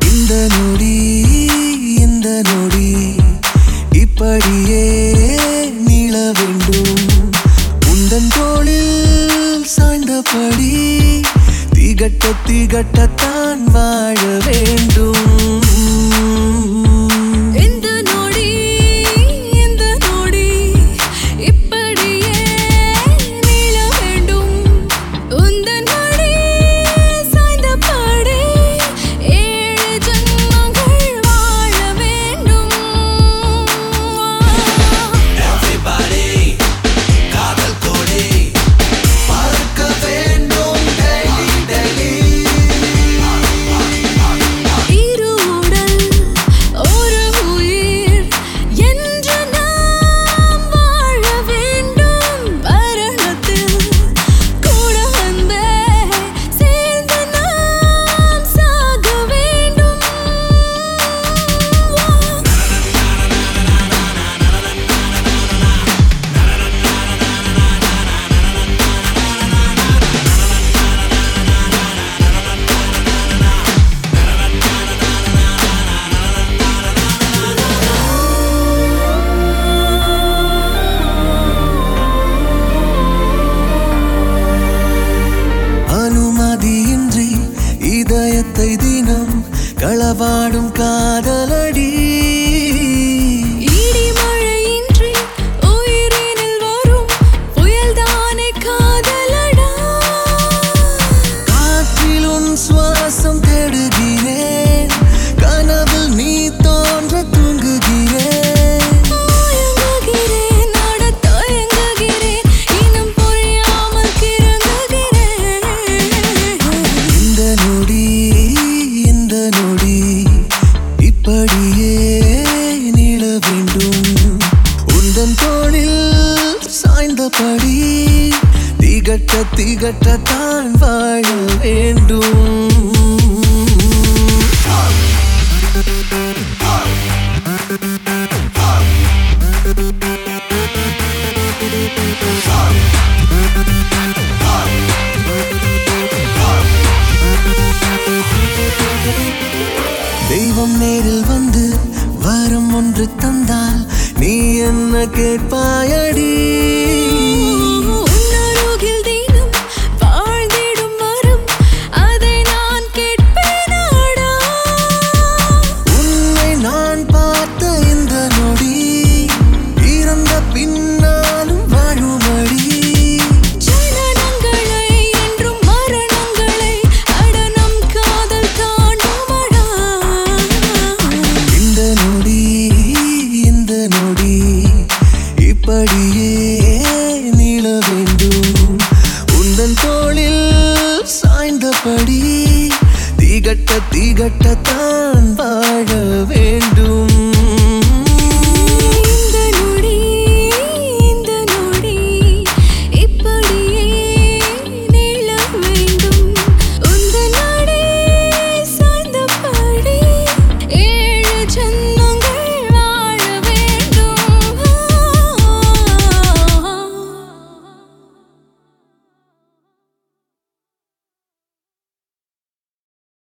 இந்த நொடி இந்த நொடி இப்படியே நீள வேண்டும் உந்தன் தோளில் சாய்ந்தபடி திகட்ட திகட்டத்தான் வாழ வேண்டும் இந்த நொடி இந்த நொடி இப்படியே நீள வேண்டும் உந்தன் மடி சாய்ந்தபடி ஏழு ஜென்மங்கள் வாழ வேண்டும் பார்க்க வேண்டும் daily, daily. இரு உடல் ஒரு உயிர் என்று நாம் வாழ வேண்டும் மரணத்தில் கூட அன்பே சேர்ந்து நாம் சாக வேண்டும் அனுமதியின்றி இதயத்தை தினம் களவாடும் காதலடி இடி மழையின்றி உயிரினில் வரும் புயல்தானே காதலடா காற்றில் உன் சுவாசம் தேடுகிறேன் கனவில் நீ தோன்ற தூங்குகிறேன் மயங்குகிறேன் நடத் தயங்குகிறேன் இன்னும் புரியாமல் கிறங்குகிறேன் இந்த நொடி இந்த நொடி இப்படியே நீள வேண்டும் உந்தன் தோளில் சாய்ந்தபடி திகட்ட திகட்டத்தான் வாழ வேண்டும் தெய்வம் நேரில் வந்து வரம் ஒன்று தந்தால் நீ என்ன கேட்பாயடி உன்னருகில் தினம் வாழ்ந்திடும் வரும் அதை நான் கேட்பேனாடா உன்னை நான் பார்த்த இந்த நொடி இறந்த பின்னாலும் வாழுமடி ஜனனங்களை என்றும் மரணங்களை அடனம் காதல் தாண்டுமடா இந்த நொடி இந்த நொடி இப்படியே நீள வேண்டும் உந்தன் தோளில் சாய்ந்தபடி திகட்ட திகட்டத்தான் வாழ வேண்டும்